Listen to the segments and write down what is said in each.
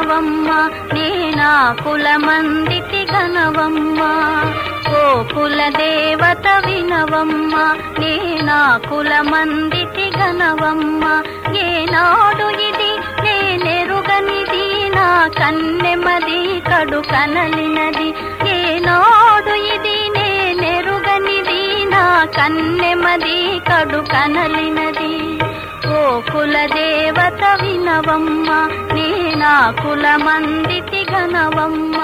వినవమ్మ నేనా కులమందితి గనవమ్మ ఓ కుల దేవత వినవమ్మ నేనా కులమందితి గనవమ్మ ఏనాడు ఇది నేనెరుగనిది నా కన్నెమది కడు కనలినది ఏనాడు ఇది నేనెరుగనిది నా కన్నెమది కడు కనలినది ఓ కుల దేవత వినవమ్మ నేనా కులమందితి గనవమ్మ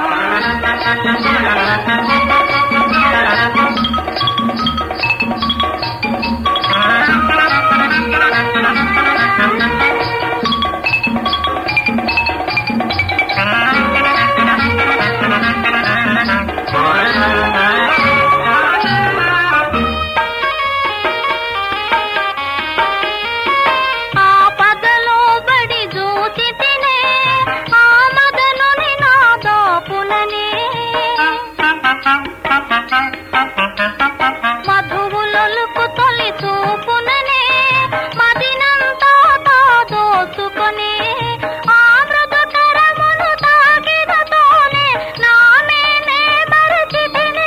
ఆ పదలో బడి జూచి తినే ఆ మదనుని నా దోపుననే మధువులొలుకు తొలి చూపుననే మదినంతా తా దోచుకొని ఆ మృదుకరమును తాకినతోనే నామేనే మరచితినే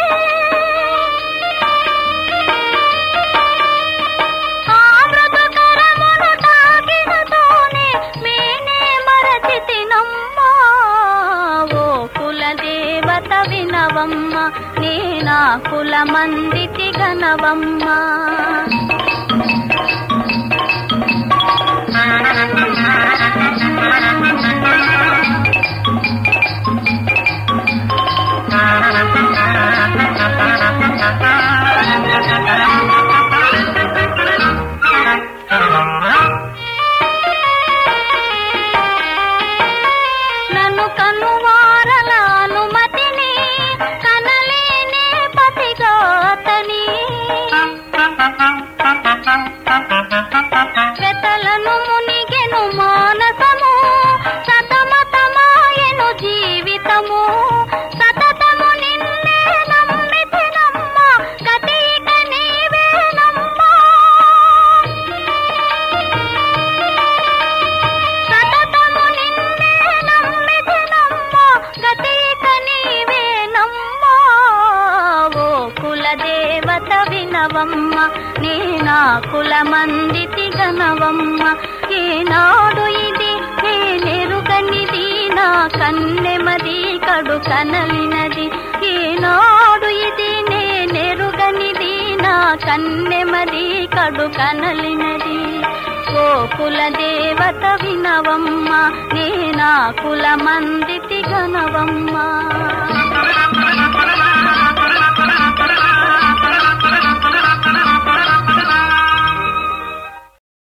ఆ మృదుకరమును తాకినతోనే మేనే మరచితినమ్మా ఓ కుల దేవత వినవమ్మ నేనా కులమందితి గనవమ్మ నన్ను కనువారల అనుమతిని కనలేనే పతిగాతని వెతలను మునిగెను మానసము సతమతమాయెను జీవితము సతతము నిన్నే నమ్మితినమ్మ గతిక నీవేనమ్మా సతతము నిన్నే నమ్మితినమ్మ గతిక నీవేనమ్మా ఓ కుల దేవత వినవమ్మ నేనా కులమందితి గనవమ్మ ఏనాడు ఇది నేనెరుగనిది నా కన్నెమది కడు కనలినది ఏనాడు ఇది నేనెరుగనిది నా కన్నెమది కడు కనలినది ఓ కుల దేవత వినవమ్మ నేనా కులమందితి గనవమ్మ